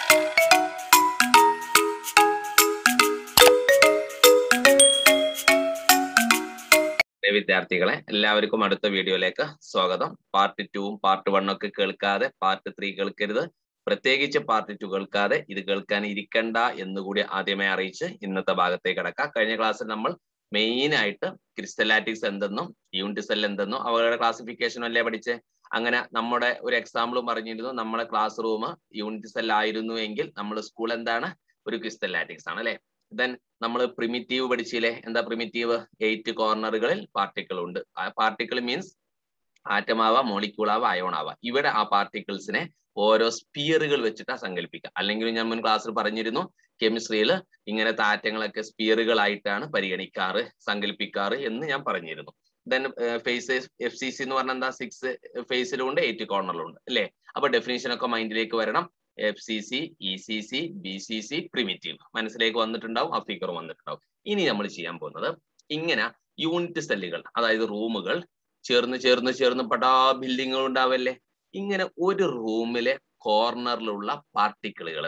പ്രിയ വിദ്യാർത്ഥികളെ എല്ലാവർക്കും അടുത്ത വീഡിയോയിലേക്ക് സ്വാഗതം പാർട്ട് ടുവും പാർട്ട് വണ്ണും ഒക്കെ കേൾക്കാതെ പാർട്ട് ത്രീ കേൾക്കരുത് പ്രത്യേകിച്ച് പാർട്ട് ടു കേൾക്കാതെ ഇത് കേൾക്കാൻ ഇരിക്കണ്ട എന്നുകൂടി ആദ്യമേ അറിയിച്ച് ഇന്നത്തെ ഭാഗത്തേക്ക് കടക്കാം കഴിഞ്ഞ ക്ലാസ്സിൽ നമ്മൾ മെയിൻ ആയിട്ട് ക്രിസ്റ്റലാറ്റിക്സ് എന്തെന്നും യൂണിറ്റ് സെൽ എന്തെന്നും അവരുടെ ക്ലാസിഫിക്കേഷനും അല്ലേ പഠിച്ചേ അങ്ങനെ നമ്മുടെ ഒരു എക്സാമ്പിളും പറഞ്ഞിരുന്നു നമ്മുടെ ക്ലാസ് റൂം യൂണിറ്റ് സെൽ ആയിരുന്നു എങ്കിൽ നമ്മുടെ സ്കൂൾ എന്താണ് ഒരു ക്രിസ്റ്റലാറ്റിക്സ് ആണ് അല്ലെ ദെൻ നമ്മൾ പ്രിമിറ്റീവ് പഠിച്ചില്ലേ എന്താ പ്രിമിറ്റീവ് എയ്റ്റ് കോർണറുകളിൽ പാർട്ടിക്കിൾ ഉണ്ട് ആ പാർട്ടിക്കിൾ മീൻസ് ആറ്റമാവാ മോളിക്യൂളാവാ അയോണാവാ ഇവിടെ ആ പാർട്ടിക്കിൾസിനെ ഓരോ സ്പിയറുകൾ വെച്ചിട്ടാ സങ്കല്പിക്കുക അല്ലെങ്കിൽ ഞാൻ മുൻ ക്ലാസ്സിൽ പറഞ്ഞിരുന്നു കെമിസ്ട്രിയിൽ ഇങ്ങനത്തെ ആറ്റങ്ങളൊക്കെ സ്പിയറുകളായിട്ടാണ് പരിഗണിക്കാറ് സങ്കല്പിക്കാറ് എന്ന് ഞാൻ പറഞ്ഞിരുന്നു then face F C C എന്ന് പറഞ്ഞാൽ എന്താ സിക്സ് ഫേസിലും ഉണ്ട് എയ്റ്റ് കോർണറിലും ഉണ്ട് അല്ലേ അപ്പൊ ഡെഫിനേഷൻ ഒക്കെ മൈൻഡിലേക്ക് വരണം F C C E C C B C C primitive മനസ്സിലേക്ക് വന്നിട്ടുണ്ടാവും ആ ഫിഗർ വന്നിട്ടുണ്ടാവും ഇനി നമ്മൾ ചെയ്യാൻ പോകുന്നത് ഇങ്ങനെ യൂണിറ്റ് സെല്ലുകൾ അതായത് റൂമുകൾ ചേർന്ന് ചേർന്ന് ചേർന്ന് പടാ ബിൽഡിങ്ങുകൾ ഉണ്ടാവല്ലേ ഇങ്ങനെ ഒരു റൂമിലെ കോർണറിലുള്ള പാർട്ടിക്കിളുകൾ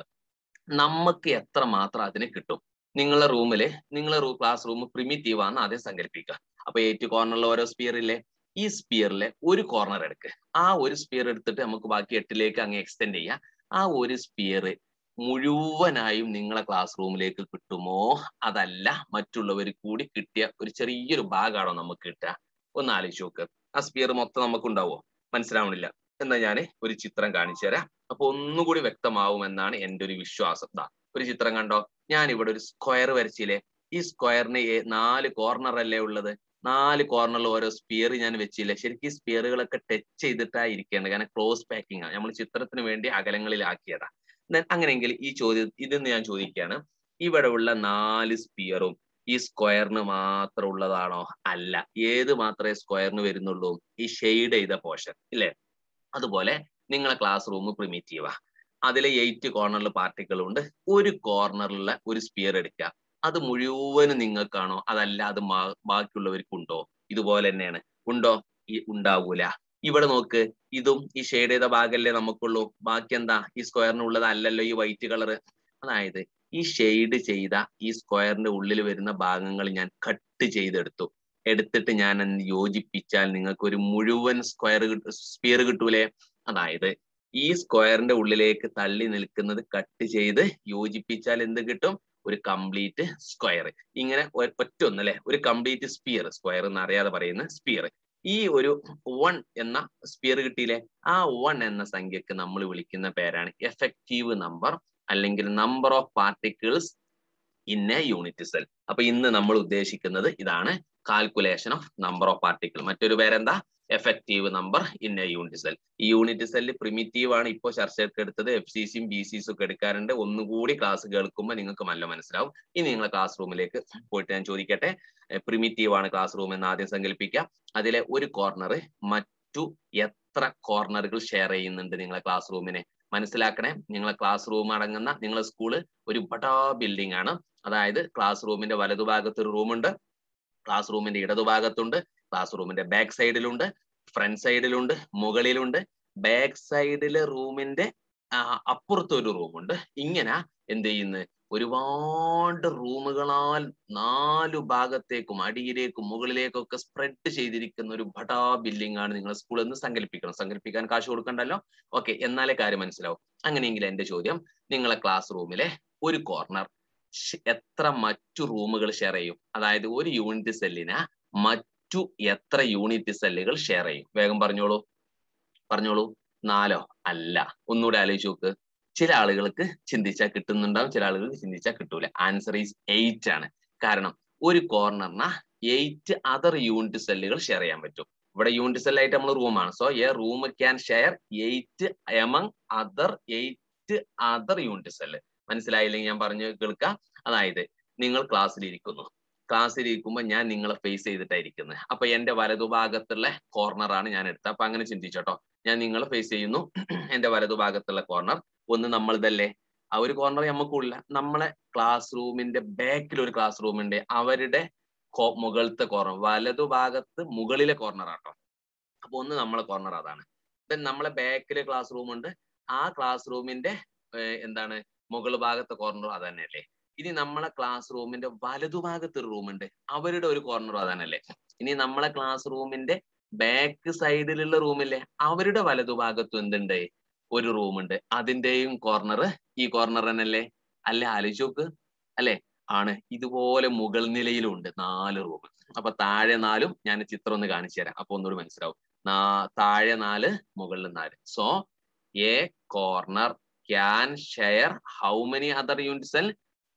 നമുക്ക് എത്ര മാത്രം അതിന് കിട്ടും നിങ്ങളുടെ റൂമില് നിങ്ങളെ ക്ലാസ് റൂം പ്രിമിറ്റീവ് ആണെന്ന് ആദ്യം സങ്കല്പിക്കുക അപ്പൊ എയ്റ്റ് കോർണറിൽ ഓരോ സ്പിയർ ഇല്ലേ ഈ സ്പിയറിലെ ഒരു കോർണർ എടുക്കുക ആ ഒരു സ്പിയർ എടുത്തിട്ട് നമുക്ക് ബാക്കി എട്ടിലേക്ക് അങ്ങ് എക്സ്റ്റെൻഡ് ചെയ്യാം ആ ഒരു സ്പിയർ മുഴുവനായും നിങ്ങളെ ക്ലാസ് റൂമിലേക്ക് കിട്ടുമോ അതല്ല മറ്റുള്ളവർ കൂടി കിട്ടിയ ഒരു ചെറിയൊരു ഭാഗമാണോ നമുക്ക് കിട്ടുക ഒന്ന് ആലോചിച്ച് നോക്ക് ആ സ്പിയർ മൊത്തം നമുക്ക് ഉണ്ടാവോ മനസ്സിലാവണില്ല എന്നാ ഞാൻ ഒരു ചിത്രം കാണിച്ചു തരാം അപ്പൊ ഒന്നുകൂടി വ്യക്തമാവുമെന്നാണ് എൻ്റെ ഒരു വിശ്വാസം ദാ ഒരു ചിത്രം കണ്ടോ ഞാൻ ഇവിടെ ഒരു സ്ക്വയർ വരച്ചില്ലേ ഈ സ്ക്വയറിന് നാല് കോർണർ അല്ലേ ഉള്ളത് നാല് കോർണറിൽ ഓരോ സ്പിയർ ഞാൻ വെച്ചില്ല ശരിക്കും ഈ സ്പിയറുകളൊക്കെ ടച്ച് ചെയ്തിട്ടാ ഇരിക്കേണ്ടത് കാരണം ക്ലോസ് പാക്കിംഗ് ആണ് നമ്മൾ ചിത്രത്തിന് വേണ്ടി അകലങ്ങളിലാക്കിയതാ അങ്ങനെയെങ്കിൽ ഈ ചോദ്യം ഇതെന്ന് ഞാൻ ചോദിക്കുകയാണ് ഇവിടെ ഉള്ള നാല് സ്പിയറും ഈ സ്ക്വയറിന് മാത്രം ഉള്ളതാണോ അല്ല ഏത് മാത്രമേ സ്ക്വയറിന് വരുന്നുള്ളൂ ഈ ഷെയ്ഡ് ചെയ്ത പോർഷൻ ഇല്ലേ അതുപോലെ നിങ്ങളെ ക്ലാസ് റൂം പ്രിമിറ്റീവാ അതിലെ എയ്റ്റ് കോർണറിൽ പാർട്ടിക്കിൾ ഉണ്ട് ഒരു കോർണറിലുള്ള ഒരു സ്പിയർ എടുക്കുക അത് മുഴുവനും നിങ്ങൾക്കാണോ അതല്ല അത് ബാക്കിയുള്ളവർക്ക് ഉണ്ടോ ഇതുപോലെ തന്നെയാണ് ഉണ്ടോ ഈ ഉണ്ടാവൂല ഇവിടെ നോക്ക് ഇതും ഈ ഷെയ്ഡ് ചെയ്ത ഭാഗമല്ലേ നമുക്കുള്ളൂ ബാക്കി എന്താ ഈ സ്ക്വയറിനുള്ളത് അല്ലല്ലോ ഈ വൈറ്റ് കളർ അതായത് ഈ ഷെയ്ഡ് ചെയ്ത ഈ സ്ക്വയറിന്റെ ഉള്ളിൽ വരുന്ന ഭാഗങ്ങൾ ഞാൻ കട്ട് ചെയ്തെടുത്തു എടുത്തിട്ട് ഞാൻ യോജിപ്പിച്ചാൽ നിങ്ങൾക്ക് ഒരു മുഴുവൻ സ്ക്വയർ സ്പിയർ കിട്ടൂലേ അതായത് ഈ സ്ക്വയറിന്റെ ഉള്ളിലേക്ക് തള്ളി നിൽക്കുന്നത് കട്ട് ചെയ്ത് യോജിപ്പിച്ചാൽ എന്ത് കിട്ടും ഒരു കംപ്ലീറ്റ് സ്ക്വയർ ഇങ്ങനെ ഒറ്റ ഒന്ന് അല്ലെ ഒരു കംപ്ലീറ്റ് സ്പിയർ സ്ക്വയർ എന്ന് അറിയാതെ പറയുന്ന സ്പിയർ ഈ ഒരു വൺ എന്ന സ്പിയർ കിട്ടിയില്ലേ ആ വൺ എന്ന സംഖ്യക്ക് നമ്മൾ വിളിക്കുന്ന പേരാണ് എഫക്റ്റീവ് നമ്പർ അല്ലെങ്കിൽ number of particles in a unit cell അപ്പൊ ഇന്ന് നമ്മൾ ഉദ്ദേശിക്കുന്നത് ഇതാണ് calculation of number of particle മറ്റൊരു പേരെന്താ effective number in a unit cell ഈ യൂണിറ്റ് സെല്ല് പ്രിമിറ്റീവ് ആണ് ഇപ്പോൾ ചർച്ചയൊക്കെ എടുത്തത് എഫ് സി സിയും ബി സിസും ഒക്കെ എടുക്കാറുണ്ട് ഒന്നുകൂടി ക്ലാസ് കേൾക്കുമ്പോൾ നിങ്ങൾക്ക് നല്ല മനസ്സിലാവും ഇനി നിങ്ങളെ ക്ലാസ് റൂമിലേക്ക് പോയിട്ട് ഞാൻ ചോദിക്കട്ടെ പ്രിമിറ്റീവ് ആണ് ക്ലാസ് റൂം എന്ന് ആദ്യം സങ്കല്പിക്കുക അതിലെ ഒരു കോർണർ മറ്റു എത്ര കോർണറുകൾ ഷെയർ ചെയ്യുന്നുണ്ട് നിങ്ങളെ ക്ലാസ് റൂമിനെ മനസ്സിലാക്കണേ നിങ്ങളെ ക്ലാസ് റൂം അടങ്ങുന്ന നിങ്ങളെ സ്കൂള് ഒരു ബടാ ബിൽഡിംഗ് ആണ് അതായത് ക്ലാസ് റൂമിന്റെ വലതുഭാഗത്ത് ഒരു റൂമുണ്ട് ക്ലാസ് റൂമിന്റെ ഇടതുഭാഗത്തുണ്ട് ക്ലാസ് റൂമിന്റെ ബാക്ക് സൈഡിലുണ്ട് ഫ്രണ്ട് സൈഡിലുണ്ട് മുകളിലുണ്ട് ബാക്ക് സൈഡിലെ റൂമിന്റെ അപ്പുറത്ത് ഒരു റൂമുണ്ട് ഇങ്ങനെ എന്ത് ചെയ്യുന്നു ഒരുപാട് റൂമുകളാൽ നാലു ഭാഗത്തേക്കും അടിയിലേക്കും മുകളിലേക്കും ഒക്കെ സ്പ്രെഡ് ചെയ്തിരിക്കുന്ന ഒരു ബടാ ബിൽഡിംഗ് ആണ് നിങ്ങൾ സ്കൂളിൽ നിന്ന് സങ്കല്പിക്കണം സങ്കല്പിക്കാൻ കാശ് കൊടുക്കണ്ടല്ലോ ഓക്കെ എന്നാലേ കാര്യം മനസ്സിലാവും അങ്ങനെയെങ്കിൽ എന്റെ ചോദ്യം നിങ്ങളെ ക്ലാസ് റൂമിലെ ഒരു കോർണർ എത്ര മറ്റു റൂമുകൾ ഷെയർ ചെയ്യും അതായത് ഒരു യൂണിറ്റ് സെല്ലിന് മറ്റു എത്ര യൂണിറ്റ് സെല്ലുകൾ ഷെയർ ചെയ്യും വേഗം പറഞ്ഞോളൂ പറഞ്ഞോളൂ നാലോ അല്ല ഒന്നുകൂടെ ആലോചിച്ച് നോക്ക് ചില ആളുകൾക്ക് ചിന്തിച്ചാൽ കിട്ടുന്നുണ്ടാവും ചില ആളുകൾക്ക് ചിന്തിച്ചാൽ കിട്ടൂല ആൻസർ ഈസ് എയ്റ്റ് ആണ് കാരണം ഒരു കോർണറിന് എയ്റ്റ് അതർ യൂണിറ്റ് സെല്ലുകൾ ഷെയർ ചെയ്യാൻ പറ്റും ഇവിടെ യൂണിറ്റ് സെൽ ആയിട്ട് നമ്മൾ റൂമാണ് so a room can share eight among other eight other unit cell മനസ്സിലായില്ലെങ്കിൽ ഞാൻ പറഞ്ഞു കേൾക്കുക അതായത് നിങ്ങൾ ക്ലാസ്സിൽ ഇരിക്കുന്നു ക്ലാസ്സിൽ ഇരിക്കുമ്പോൾ ഞാൻ നിങ്ങളെ ഫേസ് ചെയ്തിട്ടായിരിക്കുന്നത് അപ്പൊ എന്റെ വലതുഭാഗത്തുള്ള കോർണറാണ് ഞാൻ എടുത്തത് അപ്പൊ അങ്ങനെ ചിന്തിച്ചോട്ടോ ഞാൻ നിങ്ങളെ ഫേസ് ചെയ്യുന്നു എന്റെ വലതുഭാഗത്തുള്ള കോർണർ ഒന്ന് നമ്മളിതല്ലേ ആ ഒരു കോർണർ നമുക്കുള്ള നമ്മളെ ക്ലാസ് റൂമിന്റെ ബാക്കിൽ ഒരു ക്ലാസ് റൂം ഉണ്ട് അവരുടെ മുകളിലത്തെ കോർണർ വലതുഭാഗത്ത് മുകളിലെ കോർണർ ആട്ടോ അപ്പൊ ഒന്ന് നമ്മളെ കോർണർ അതാണ് ദെൻ നമ്മളെ ബാക്കിലെ ക്ലാസ് റൂം ഉണ്ട് ആ ക്ലാസ് റൂമിന്റെ എന്താണ് മുകൾ ഭാഗത്തെ കോർണറും അത് തന്നെയല്ലേ ഇനി നമ്മളെ ക്ലാസ് റൂമിന്റെ വലതുഭാഗത്ത് ഒരു റൂമുണ്ട് അവരുടെ ഒരു കോർണറും അതന്നല്ലേ ഇനി നമ്മളെ ക്ലാസ് റൂമിന്റെ ബാക്ക് സൈഡിലുള്ള റൂമില്ലേ അവരുടെ വലതുഭാഗത്തും എന്തുണ്ട് ഒരു റൂമുണ്ട് അതിന്റെയും കോർണർ ഈ കോർണർ തന്നെയല്ലേ അല്ലെ ആലോചിച്ച് നോക്ക് അല്ലെ ആണ് ഇതുപോലെ മുകൾ നിലയിലും ഉണ്ട് നാല് റൂം അപ്പൊ താഴെ നാലും ഞാൻ ചിത്രം ഒന്ന് കാണിച്ചു തരാം അപ്പൊ ഒന്നുകൂടി മനസ്സിലാവും നാ താഴെ നാല് മുകളിൽ നാല് so a corner can share how many other unit cell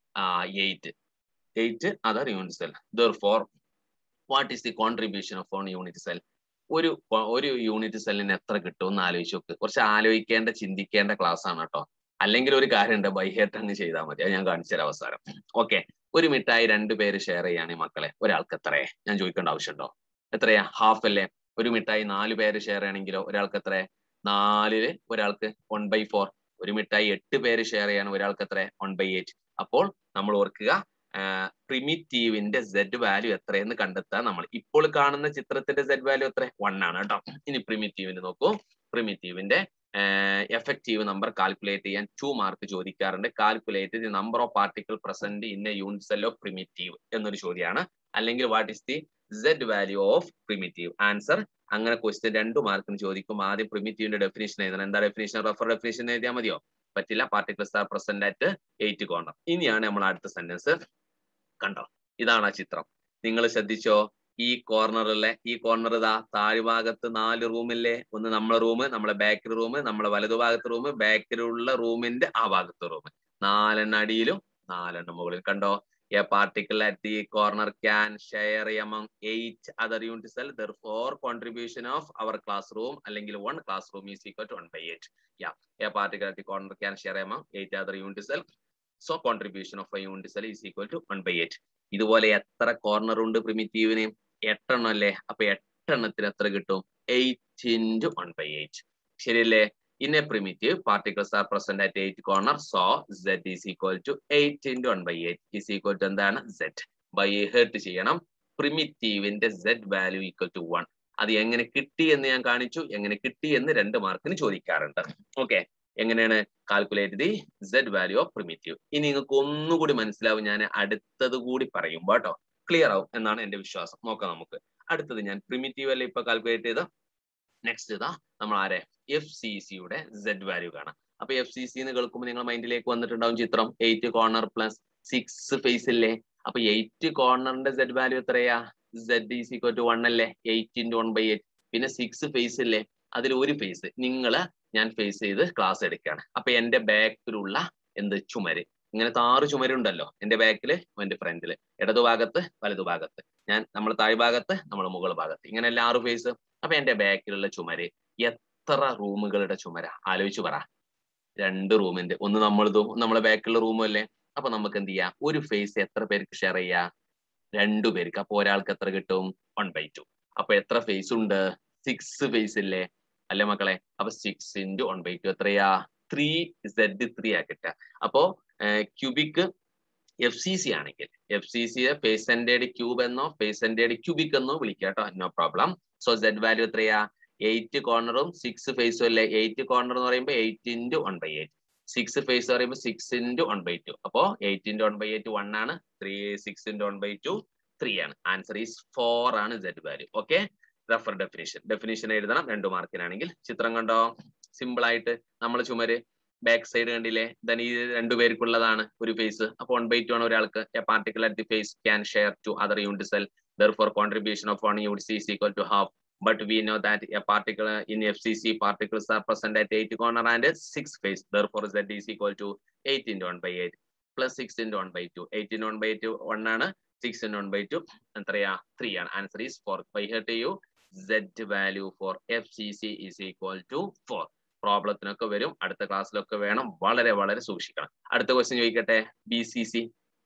eight eight other unit cell therefore what is the contribution of on unit cell ഒരു ഒരു യൂണിറ്റ് സെല്ലിന് എത്ര കിട്ടും എന്ന് ആലോചിച്ച് നോക്ക് കുറച്ച് ആലോചിക്കേണ്ട ചിന്തിക്കേണ്ട ക്ലാസ് ആണ് കേട്ടോ അല്ലെങ്കിൽ ഒരു കാര്യമുണ്ട് ബൈഹേർട്ട് അങ്ങ് ചെയ്താൽ മതി അത് ഞാൻ കാണിച്ചു തരാം അവസാനം ഓക്കെ ഒരു മിഠായി രണ്ട് പേര് ഷെയർ ചെയ്യാണ് മക്കളെ ഒരാൾക്ക് എത്രയെ ഞാൻ ചോദിക്കേണ്ട ആവശ്യമുണ്ടോ എത്രയാ ഹാഫ് അല്ലേ ഒരു മിഠായി നാല് പേര് ഷെയർ ചെയ്യണമെങ്കിലോ ഒരാൾക്ക് എത്ര നാലില് ഒരാൾക്ക് വൺ ബൈ ഫോർ ഒരു മിഠായി എട്ട് പേര് ഷെയർ ചെയ്യാണ് ഒരാൾക്ക് എത്ര വൺ ബൈ എയ്റ്റ് അപ്പോൾ നമ്മൾ ഓർക്കുക പ്രിമിറ്റീവിന്റെ സെഡ് വാല്യൂ എത്രയെന്ന് കണ്ടെത്താൻ നമ്മൾ ഇപ്പോൾ കാണുന്ന ചിത്രത്തിന്റെ സെഡ് വാല്യൂ എത്ര വൺ ആണ് കേട്ടോ ഇനി പ്രിമിറ്റീവിന് നോക്കൂ പ്രിമിറ്റീവിന്റെ എഫക്റ്റീവ് നമ്പർ കാൽക്കുലേറ്റ് ചെയ്യാൻ ടു മാർക്ക് ചോദിക്കാറുണ്ട് calculate the number of particle present in a unit cell of primitive എന്നൊരു ചോദ്യമാണ് അല്ലെങ്കിൽ what is the Z value of primitive answer അങ്ങനെ ക്വസ്റ്റ്യൻ രണ്ടു മാർക്കിന് ചോദിക്കും ആദ്യം പ്രിമിറ്റീവിന്റെ ഡെഫിനേഷൻ എഴുതണം എന്താ ഡെഫിനേഷൻ റെഫർ ഡെഫിനേഷൻ എഴുതിയാൽ മതിയോ പറ്റില്ല particles are present at eight corner ഇനിയാണ് നമ്മൾ അടുത്ത സെന്റൻസ് കണ്ടോ ഇതാണ് ആ ചിത്രം നിങ്ങൾ ശ്രദ്ധിച്ചോ ഈ കോർണറിലെ ഈ കോർണർ ഇതാ താഴ്ഭാഗത്ത് നാല് റൂമില്ലേ ഒന്ന് നമ്മളെ റൂം നമ്മളെ ബാക്കിൽ റൂം നമ്മളെ വലതുഭാഗത്ത് റൂം ബാക്കിലുള്ള റൂമിന്റെ ആ ഭാഗത്തെ റൂം നാലെണ്ണ അടിയിലും നാലെണ്ണം മുകളിൽ കണ്ടോ a particle at the corner can share among eight other unit cell therefore contribution of our classroom അല്ലെങ്കിൽ one classroom is equal to one by eight yeah a particle at the corner can share among eight other unit cell so contribution of a unit cell is equal to one by eight ഇതുപോലെ എത്ര corner ഉണ്ട് പ്രിമിറ്റീവിന് എട്ടെണ്ണം അല്ലേ അപ്പൊ എട്ടെണ്ണത്തിന് എത്ര കിട്ടും eight into one by eight ശരിയല്ലേ in a primitive particles are present at eight corner so Z is equal to eight into one by eight is equal to എന്താണ് സെഡ് ബൈ ഹേർട്ട് ചെയ്യണം പ്രിമിറ്റീവിന്റെ Z value equal to one അത് എങ്ങനെ കിട്ടി എന്ന് ഞാൻ കാണിച്ചു എങ്ങനെ കിട്ടി എന്ന് രണ്ട് മാർക്കിന് ചോദിക്കാറുണ്ട് ഓക്കെ എങ്ങനെയാണ് calculate the Z value of primitive ഇനി നിങ്ങൾക്ക് ഒന്നുകൂടി മനസ്സിലാവും ഞാൻ അടുത്തത് കൂടി പറയുമ്പോ കേട്ടോ ക്ലിയർ ആവും എന്നാണ് എന്റെ വിശ്വാസം നോക്കാം നമുക്ക് അടുത്തത് ഞാൻ പ്രിമിറ്റീവ് അല്ലേ ഇപ്പൊ കാൽക്കുലേറ്റ് ചെയ്ത നെക്സ്റ്റ് ഇതാ നമ്മൾ ആരെ എഫ് സി സിയുടെ സെഡ് വാല്യൂ കാണാം അപ്പൊ എഫ് സി സി എന്ന് കേൾക്കുമ്പോൾ നിങ്ങൾ മൈൻഡിലേക്ക് വന്നിട്ടുണ്ടാവും ചിത്രം eight corner plus six face ഇല്ലേ അപ്പൊ എയ്റ്റ് കോർണറിന്റെ സെഡ് വാല്യൂ എത്രയാ Z is equal to one അല്ലേ eight into one by eight പിന്നെ സിക്സ് ഫേസ് ഇല്ലേ അതിൽ ഒരു ഫേസ് നിങ്ങള് ഞാൻ ഫേസ് ചെയ്ത് ക്ലാസ് എടുക്കുകയാണ് അപ്പൊ എന്റെ ബാക്കിലുള്ള എന്ത് ചുമര് ഇങ്ങനത്തെ ആറ് ചുമരുണ്ടല്ലോ എന്റെ ബാക്കില് എന്റെ ഫ്രണ്ടില് ഇടതുഭാഗത്ത് വലതുഭാഗത്ത് ഞാൻ നമ്മൾ താഴ്ഭാഗത്ത് നമ്മൾ മുകൾ ഭാഗത്ത് ഇങ്ങനെ എല്ലാ ആറ് ഫേസ് അപ്പൊ എന്റെ ബാക്കിലുള്ള ചുമര് എത്ര റൂമുകളുടെ ചുമര ആലോചിച്ച് പറ രണ്ട് റൂമിന്റെ ഒന്ന് നമ്മളതും നമ്മളെ ബാക്കിലുള്ള റൂമും അല്ലേ അപ്പൊ നമുക്ക് എന്ത് ചെയ്യാം ഒരു ഫേസ് എത്ര പേർക്ക് ഷെയർ ചെയ്യാ രണ്ടു പേർക്ക് അപ്പൊ ഒരാൾക്ക് എത്ര കിട്ടും വൺ ബൈ ടു അപ്പൊ എത്ര ഫേസ് ഉണ്ട് സിക്സ് ഫേസ് ഇല്ലേ അല്ലേ മക്കളെ അപ്പൊ six into one by two എത്രയാ ത്രീ സെഡ് ത്രീ ആ കിട്ടുക അപ്പോ ക്യൂബിക് എഫ് സി സി ആണെങ്കിൽ എഫ് സി സിയെ പേസെന്റേഡ് ക്യൂബ് എന്നോ പേസെന്റേഡ് ക്യൂബിക് എന്നോ വിളിക്കാം കേട്ടോ no problem so Z value എത്രയാ എയ്റ്റ് കോർണറും സിക്സ് ഫേസും അല്ലേ എയ്റ്റ് കോർണർ എന്ന് പറയുമ്പോൾ eight into one by eight six face പറയുമ്പോൾ six into one by two അപ്പോ eight into one by eight one ആണ് three six into one by two three ആണ് ആൻസർ ഈസ് ഫോർ ആണ് Z value okay refer definition definition എഴുതണം രണ്ടു മാർക്കിനാണെങ്കിൽ ചിത്രം കണ്ടോ simple ആയിട്ട് നമ്മൾ ചുമര് ബാക്ക് സൈഡ് കണ്ടില്ലേ ദൻ ഈ രണ്ടു പേർക്കുള്ളതാണ് ഒരു ഫേസ് അപ്പൊ വൺ ബൈ ടു ആണ് ഒരാൾക്ക് a particle at the face can share two other unit cell therefore contribution of one unit is equal to half but we know that a particle in FCC particles are present at 8 corner and 6 face. Therefore, Z is equal to 8 into 1 by 8 plus 6 into 1 by 2. 8 into 1 by 2, 1 ആണ് 6 into 1 by 2, എത്രയാ 3 ആണ്. Answer is 4. By here to you, Z value for FCC is equal to 4. പ്രോബ്ലത്തിനൊക്കെ വരും അടുത്ത ക്ലാസ്സിലൊക്കെ വേണം വളരെ വളരെ സൂക്ഷിക്കണം അടുത്ത ക്വസ്റ്റ്യൻ ചോദിക്കട്ടെ B C C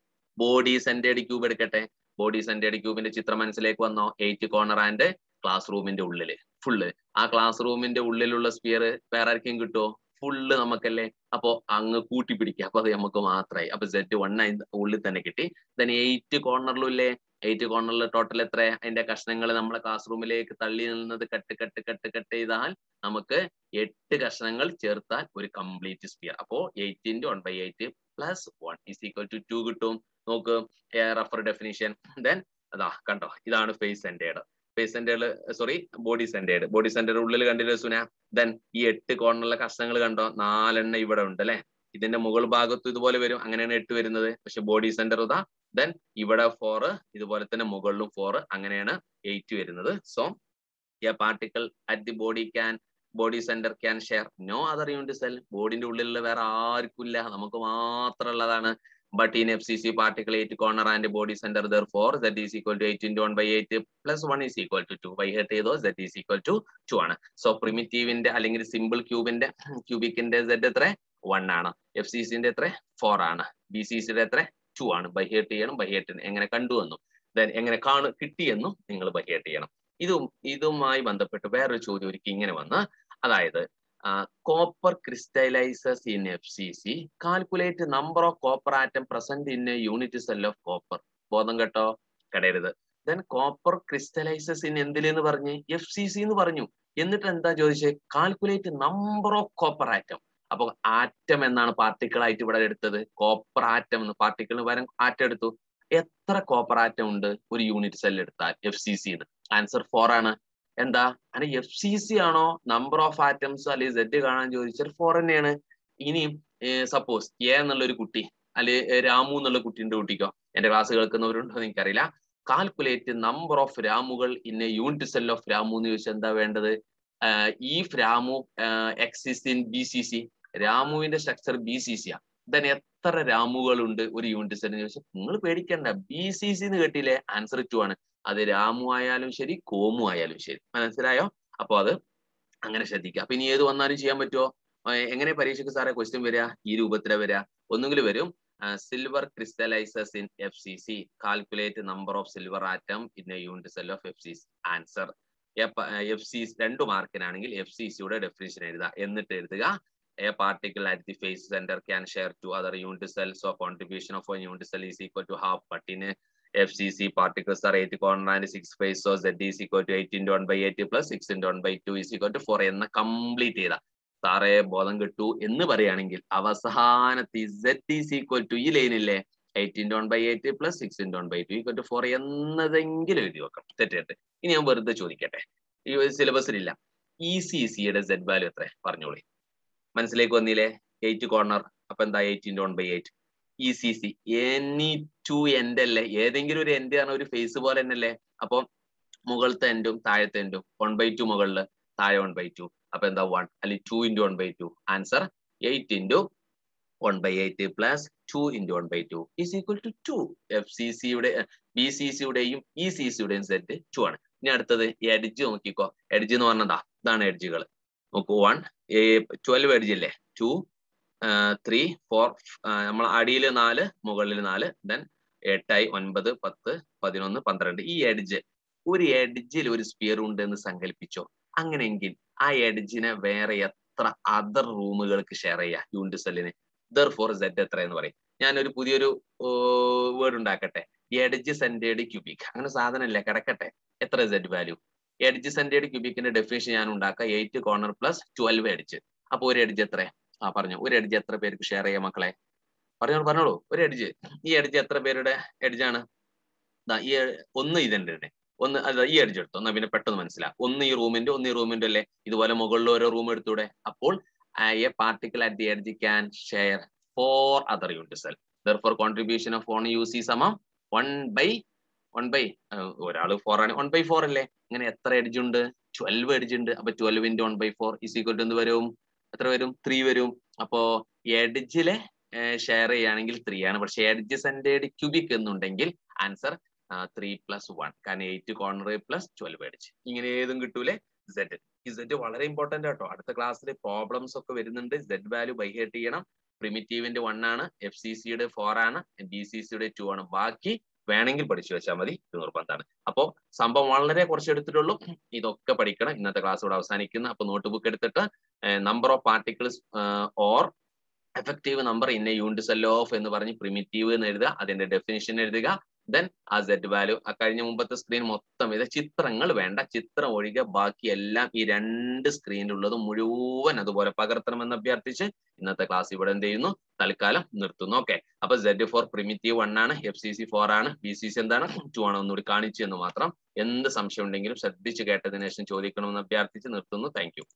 body centred cube എടുക്കട്ടെ ബോഡി സെന്റേഡ് ക്യൂബിന്റെ ചിത്രം മനസ്സിലേക്ക് വന്നോ എയ്റ്റ് കോർണർ ആൻഡ് ക്ലാസ് റൂമിന്റെ ഉള്ളില് ഫുള്ള് ആ ക്ലാസ് റൂമിന്റെ ഉള്ളിലുള്ള സ്പിയർ വേറെ ആർക്കും കിട്ടുമോ ഫുള്ള് നമുക്കല്ലേ അപ്പോ അങ്ങ് കൂട്ടി പിടിക്കുക അപ്പൊ അത് നമുക്ക് മാത്രമായി അപ്പൊ സെറ്റ് വൺ ഉള്ളിൽ തന്നെ കിട്ടി ദെൻ എയ്റ്റ് കോർണറിലും ഇല്ലേ എയ്റ്റ് കോർണറിൽ ടോട്ടൽ എത്ര അതിന്റെ കഷ്ണങ്ങൾ നമ്മളെ ക്ലാസ് റൂമിലേക്ക് തള്ളി നിന്നത് കട്ട് കട്ട് കട്ട് കട്ട് ചെയ്താൽ നമുക്ക് എട്ട് കഷ്ണങ്ങൾ ചേർത്താൽ ഒരു കംപ്ലീറ്റ് സ്പിയർ അപ്പോ eight into one by eight plus one is equal to two കിട്ടും നോക്ക് റഫർ ഡെഫിനിഷൻ ദെൻ അതാ കണ്ടോ ഇതാണ് face centred face centred sorry body centred body centre ഉള്ളിൽ കണ്ടില്ല സുന ദെൻ ഈ എട്ട് കോർണറിലെ കഷ്ണങ്ങൾ കണ്ടോ നാലെണ്ണം ഇവിടെ ഉണ്ട് അല്ലെ ഇതിന്റെ മുകൾ ഭാഗത്തും ഇതുപോലെ വരും അങ്ങനെയാണ് എട്ട് വരുന്നത് പക്ഷെ ബോഡി സെന്റർ ഇതാ ദെൻ ഇവിടെ ഫോർ ഇതുപോലെ തന്നെ മുകളിലും ഫോർ അങ്ങനെയാണ് എയ്റ്റ് വരുന്നത് so a particle at the body can body centre can share no other unit cell ബോഡിന്റെ ഉള്ളിലുള്ള വേറെ ആർക്കും ഇല്ല നമുക്ക് മാത്രമുള്ളതാണ് but in F C C particle eight corner and body centre therefore that is equal to eight into one by eight plus one is equal to two by heart ചെയ്തോ that is equal to two ആണ് so പ്രിമിറ്റീവിന്റെ അല്ലെങ്കിൽ simple ക്യൂബിന്റെ ക്യൂബിക്കിന്റെ Z എത്ര one ആണ് F C സിന്റെ എത്ര ഫോർ ആണ് ബി സി സിയുടെ എത്ര ടു ആണ് ബൈ ഹേർട്ട് ചെയ്യണം ബൈ ഹേർട്ട് എങ്ങനെ കണ്ടുവെന്നും ദെൻ എങ്ങനെ കാണു കിട്ടിയെന്നും നിങ്ങൾ ബൈ ഹേർട്ട് ചെയ്യണം ഇതും ഇതുമായി ബന്ധപ്പെട്ട് വേറൊരു ചോദ്യം ഒരിക്കൽ ഇങ്ങനെ വന്ന് അതായത് copper crystallises in F C C calculate number of copper atom present in a unit cell of copper ബോധം കേട്ടോ കടയരുത് ദെൻ കോപ്പർ ക്രിസ്റ്റലൈസസ് ഇൻ എന്തിലെന്ന് പറഞ്ഞ് എഫ് സി സി എന്ന് പറഞ്ഞു എന്നിട്ട് എന്താ ചോദിച്ചത് calculate number of copper atom അപ്പൊ ആറ്റം എന്നാണ് പാർട്ടിക്കിൾ ആയിട്ട് ഇവിടെ എടുത്തത് കോപ്പർ ആറ്റം എന്ന് പാർട്ടിക്കിളിന് പകരം ആറ്റം എടുത്തു എത്ര കോപ്പർ ആറ്റം ഉണ്ട് ഒരു യൂണിറ്റ് സെൽ എടുത്താൽ F C C answer four ആണ് എന്താ അങ്ങനെ എഫ് സി സി ആണോ നമ്പർ ഓഫ് ആറ്റംസ് അല്ലെങ്കിൽ സെഡ് കാണാൻ ചോദിച്ചാൽ ഫോർ തന്നെയാണ് ഇനി സപ്പോസ് എ എന്നുള്ള ഒരു കുട്ടി അല്ലെ രാമു എന്നുള്ള കുട്ടീന്റെ കുട്ടിക്കോ എന്റെ ക്ലാസ് കേൾക്കുന്നവരുണ്ടോ എന്ന് എനിക്കറിയില്ല കാൽക്കുലേറ്റ് നമ്പർ ഓഫ് രാമുകൾ in a unit cell of രാമു എന്ന് ചോദിച്ചാൽ എന്താ വേണ്ടത് ഈ രാമു exists in B C C രാമുവിന്റെ സ്ട്രക്ചർ ബി സി സി ആ ദൻ എത്ര രാമുകളുണ്ട് ഒരു യൂണിറ്റ് സെല്ലിന് ചോദിച്ചാൽ നിങ്ങൾ പേടിക്കണ്ട ബി സി സി എന്ന് കേട്ടില്ലേ ആൻസർ ടു ആണ് അത് രാമു ആയാലും ശരി കോമു ആയാലും ശരി മനസ്സിലായോ അപ്പൊ അത് അങ്ങനെ ശ്രദ്ധിക്കുക അപ്പൊ ഇനി ഏത് വന്നാലും ചെയ്യാൻ പറ്റുമോ എങ്ങനെ പരീക്ഷയ്ക്ക് സാറേ ക്വസ്റ്റ്യൻ വരിക ഈ രൂപത്തിലെ വരിക ഒന്നുകിൽ വരും silver crystallises in F C C calculate number of silver atom in a unit cell of F C answer F C രണ്ട് മാർക്കിനാണെങ്കിൽ എഫ് സി സിയുടെ ഡെഫിനിഷൻ എഴുതുക എന്നിട്ട് എഴുതുക a particle at the face center can share two other unit cells so contribution of one unit cell is equal to half but in a FCC particles are 8 corner and 6 face so Z is equal to 8 into 1 by 8 plus 6 into 1 by 2 is equal to 4 എന്ന complete ചെയ്ത സാറേ ബോധം കിട്ടു എന്ന് പറയുകയാണെങ്കിൽ അവസാനത്തെ Z is equal to ഈ ലൈനില്ലേ eight into one by eight plus six into one by two equal to four എന്നതെങ്കിലും എഴുതി വെക്കണം തെറ്റേറ്റ് ഇനി ഞാൻ വെറുതെ ചോദിക്കട്ടെ ഈ സിലബസിലില്ല ഇ സി സിയുടെ സെഡ് വാല്യൂ എത്ര പറഞ്ഞോളി മനസ്സിലേക്ക് വന്നില്ലേ എയ്റ്റ് കോർണർ അപ്പൊ എന്താ eight into one by eight E C C any two end അല്ലേ ഏതെങ്കിലും ഒരു എൻഡ് ആണ് ഒരു ഫേസ് പോലെ തന്നെയല്ലേ അപ്പൊ മുകളിലത്തെ എൻഡും താഴത്തെ എൻഡും വൺ ബൈ ടു മുകളിൽ താഴെ വൺ ബൈ ടു അപ്പൊ എന്താ വൺ അല്ലെങ്കിൽ two into one by two answer eight into one by eight plus two into one by two is equal to two F C സിയുടെ ബി സി സിയുടെയും E C സിയുടെയും set two ആണ് ഇനി അടുത്തത് edge നോക്കിക്കോ edge എന്ന് പറഞ്ഞതാ ഇതാണ് എഡ്ജുകൾ നോക്കൂ വൺ ട്വൽവ് എഡ്ജ് ഇല്ലേ ടു ത്രീ ഫോർ നമ്മൾ അടിയിൽ നാല് മുകളിൽ നാല് ദെൻ എട്ടായി ഒൻപത് പത്ത് പതിനൊന്ന് പന്ത്രണ്ട് ഈ എഡ്ജ് ഒരു എഡ്ജിൽ ഒരു സ്പിയർ ഉണ്ട് എന്ന് സങ്കല്പിച്ചോ അങ്ങനെയെങ്കിൽ ആ എഡ്ജിനെ വേറെ എത്ര അതർ റൂമുകൾക്ക് ഷെയർ ചെയ്യാം യൂണിറ്റ് സെല്ലിന് ദർ ഫോർ സെഡ് എത്ര എന്ന് പറയും ഞാനൊരു പുതിയൊരു വേർഡ് ഉണ്ടാക്കട്ടെ എഡ്ജ് സെന്റേഡ് ക്യൂബിക് അങ്ങനെ സാധനമല്ലേ കിടക്കട്ടെ എത്ര സെഡ് വാല്യൂ എഡ്ജ് സെന്റേഡ് ക്യൂബിക്കിന്റെ ഡെഫിനേഷൻ ഞാൻ ഉണ്ടാക്കാം eight corner plus twelve edge അപ്പൊ ഒരു എഡ്ജ് എത്ര ആ പറഞ്ഞു ഒരു എഡ്ജ് എത്ര പേർക്ക് ഷെയർ ചെയ്യാം മക്കളെ പറഞ്ഞോളൂ പറഞ്ഞോളൂ ഒരു എഡ്ജ് ഈ എഡ്ജ് എത്ര പേരുടെ എഡ്ജാണ് ഈ ഒന്ന് ഇതിന്റെ ഒന്ന് അല്ല ഈ എഡ്ജ് എടുത്തു എന്നാ പിന്നെ പെട്ടെന്ന് മനസ്സിലാവും ഒന്ന് ഈ റൂമിന്റെ ഒന്ന് ഈ റൂമിന്റെ അല്ലേ ഇതുപോലെ മുകളിൽ ഓരോ റൂം എടുത്തൂടെ അപ്പോൾ a particle at the edge can share four other unit cell therefore contribution of one U C സമം വൺ ബൈ വൺ ബൈ ഒരാൾ ഫോർ ആണ് വൺ ബൈ ഫോർ അല്ലേ ഇങ്ങനെ എത്ര എഡ്ജ് ഉണ്ട് ട്വൽവ് എഡ്ജ് ഉണ്ട് അപ്പൊ twelve into one by four is equal to എന്ത് വരും എത്ര വരും ത്രീ വരും അപ്പോ എഡ്ജിലെ ഷെയർ ചെയ്യുകയാണെങ്കിൽ ത്രീ ആണ് പക്ഷെ എഡ്ജ് സെന്റേഡ് ക്യൂബിക് എന്നുണ്ടെങ്കിൽ ആൻസർ ത്രീ പ്ലസ് വൺ കാരണം eight corner plus twelve edge ഇങ്ങനെ ഏതും കിട്ടൂലേ സെഡ് ഈ സെഡ് വളരെ ഇമ്പോർട്ടന്റ് ആട്ടോ അടുത്ത ക്ലാസ്സിൽ പ്രോബ്ലംസ് ഒക്കെ വരുന്നുണ്ട് സെഡ് വാല്യൂ ബൈഹേർട്ട് ചെയ്യണം പ്രിമിറ്റീവിന്റെ വൺ ആണ് എഫ് സി സിയുടെ ഫോർ ആണ് ബി സി സിയുടെ ടു ആണ് ബാക്കി വേണമെങ്കിൽ പഠിച്ചു വെച്ചാൽ മതി ഇത് നിർബന്ധമാണ് അപ്പോൾ സംഭവം വളരെ കുറച്ച് എടുത്തിട്ടുള്ളൂ ഇതൊക്കെ പഠിക്കണം ഇന്നത്തെ ക്ലാസ് ഇവിടെ അവസാനിക്കുന്നു അപ്പൊ നോട്ട് ബുക്ക് എടുത്തിട്ട് number of particles or effective number in a unit cell of എന്ന് പറഞ്ഞ് പ്രിമിറ്റീവ് എന്ന് എഴുതുക അതിന്റെ ഡെഫിനിഷൻ എഴുതുക ദെൻ ആ സെറ്റ് വാല്യൂ ആ കഴിഞ്ഞ മുമ്പത്തെ സ്ക്രീൻ മൊത്തം ഇത് ചിത്രങ്ങൾ വേണ്ട ചിത്രം ഒഴികെ ബാക്കി എല്ലാം ഈ രണ്ട് സ്ക്രീനിലുള്ളത് മുഴുവൻ അതുപോലെ പകർത്തണമെന്ന് അഭ്യർത്ഥിച്ച് ഇന്നത്തെ ക്ലാസ് ഇവിടെ എന്ത് ചെയ്യുന്നു തൽക്കാലം നിർത്തുന്നു ഓക്കെ അപ്പൊ സെഡ് ഫോർ പ്രിമിറ്റീവ് വൺ ആണ് എഫ് സി സി ഫോർ ആണ് ബി സി സി എന്താണ് ടു ആണ് ഒന്നുകൂടി കാണിച്ചു എന്ന് മാത്രം എന്ത് സംശയം ഉണ്ടെങ്കിലും ശ്രദ്ധിച്ച് കേട്ടതിനു ശേഷം ചോദിക്കണമെന്ന് അഭ്യർത്ഥിച്ച് നിർത്തുന്നു താങ്ക്